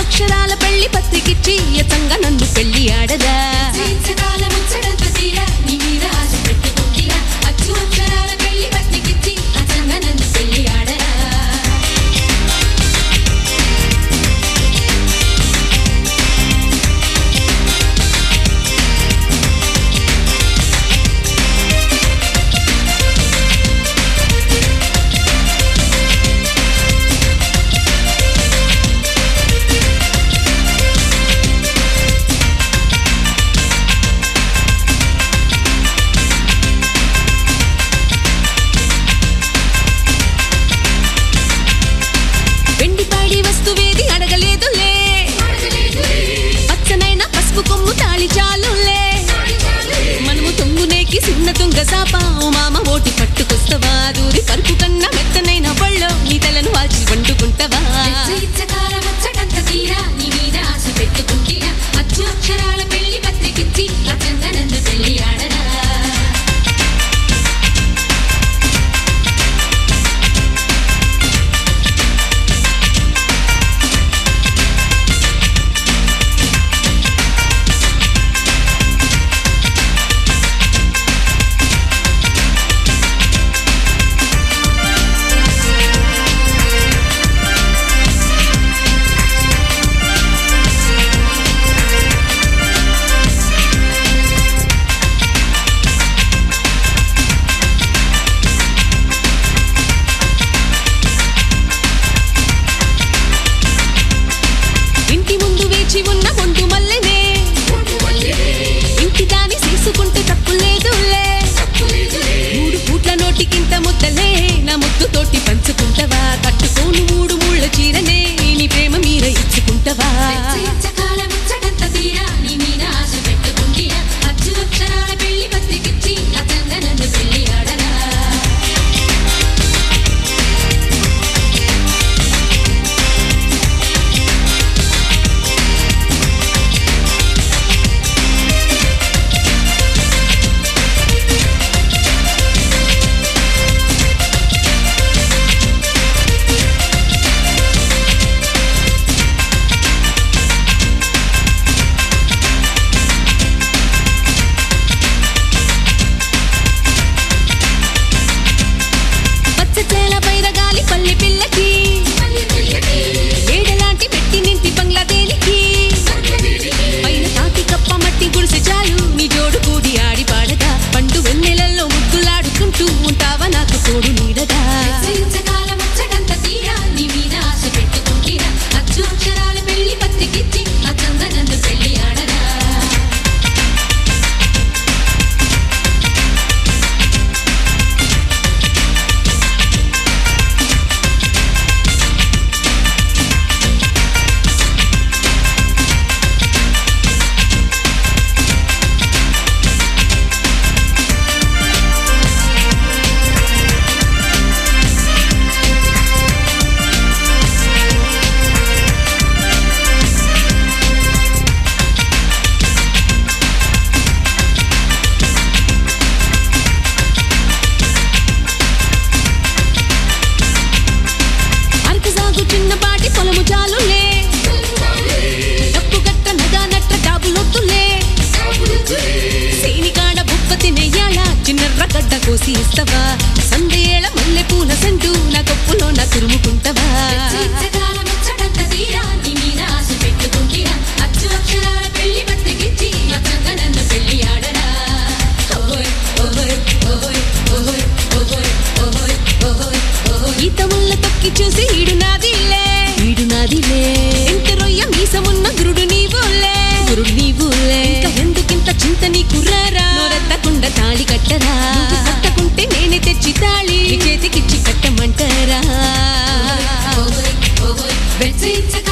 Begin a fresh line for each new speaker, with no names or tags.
అక్షరాల పెళ్లి పత్రికిచ్చి యతంగా నన్ను పెళ్లి ఆడదా
జీవితకాల ముచ్చటంత తీరా నీ మీద ఆశ పెట్టుకుంటిరా అచ్చు అక్షరాల పెళ్లి పత్రికిచ్చి అచ్చంగా నన్ను పెళ్లి ఆడరా
వెండిపాడి వస్తువేది అడగలేదులే పచ్చనైన పసుపు కొమ్ము తాళి చాలులే మనము తొంగునేకి చిన్న తుంగ సాప ఓ మామ ఓటి పట్టుకొస్తవా దూరి పరుపు కన్నా మెత్తనైన పళ్ళో నీ తలను వాల్చి వండుకుంటవా
జీవితకాల ముచ్చటంత తీరా నీ మీద ఆశ పెట్టుకుంటిరా అచ్చు అక్షరాల పెళ్లి పత్రికిచ్చి అచ్చంగా నన్ను పెళ్లి ఆడరా
ఇంటి ముందు వేచి ఉన్న మొండు మల్లెనే ఇంటి దాని చేసుకుంటే తప్పు లేదులే మూడు పూట్ల నోటికింత ముద్దలే నా ముద్దు తోటి పంచుకుంటవా కట్టుకోను మూడు ముళ్ళ చీరనే నీ ప్రేమ మీర ఇచ్చుకుంటవా
జీవితకాల ముచ్చటంత తీరా నీ మీద ఆశ పెట్టుకుంటిరా అచ్చు అక్షరాల పెళ్లి పత్రికిచ్చి అచ్చంగా నన్ను పెళ్లి ఆడరా
పచ్చ చేల పైరగాలి పల్లె పిల్లకి ఏడలాంటి పెట్టి నింటి బంగ్లా దేనికి పైన తాకి కప్ప మట్టి గుడిసె చాలు నీ జోడు కూడి ఆడి పాడగా పండు వెన్నెలల్లో ముద్దులాడుకుంటూ ఉంటావా నాకు తోడు నీడగా
జీవితకాల ముచ్చటంత తీరా నీ మీద ఆశ పెట్టుకుంటిరా అచ్చు అక్షరాల పెళ్లి పత్రికిచ్చి అచ్చంగా నన్ను పెళ్లి ఆడరా
అరకు సాగు చిన్నపాటి పొలము చాలులే డప్పు గట్ట నగా నట్ట డాబులొద్దులే సేనికాడ బుప్ప తినెయ్యాల చిన్నర్ర గడ్డ కోసి ఇస్తవా సందేళ మల్లె పూల సంటూ నా గొప్పులో నా తురుముకుంటవా
జీవితకాల ముచ్చటంత తీరా నీ మీద ఆశ పెట్టుకుంటిరా అచ్చు అక్షరాల పెళ్లి పత్రికిచ్చి అచ్చంగా నన్ను పెళ్లి ఆడరా ఓహోయ్ ఓహోయ్ ఓహోయ్ ఓహోయ్ ఓహోయ్ ఓహోయ్ ఓహోయ్ ఓహోయ్
ఈత ముళ్ళ తొక్కి చూసి ఈడు నాదిలే ఈడు నాదిలే ఎంత రొయ్య మీసమున్న గురుడు నీవులే గురుడు నీవులే ఇంకా ఎందుకింత చింత నీ కుర్రారా నోరెత్తకుండా తాళి కట్టరా నువ్వు కట్టకుంటే నేనే తెచ్చి తాళి నీ చేతికిచ్చి కట్టమంటారా
ఓహోయ్ ఓహోయ్ వెచ్చ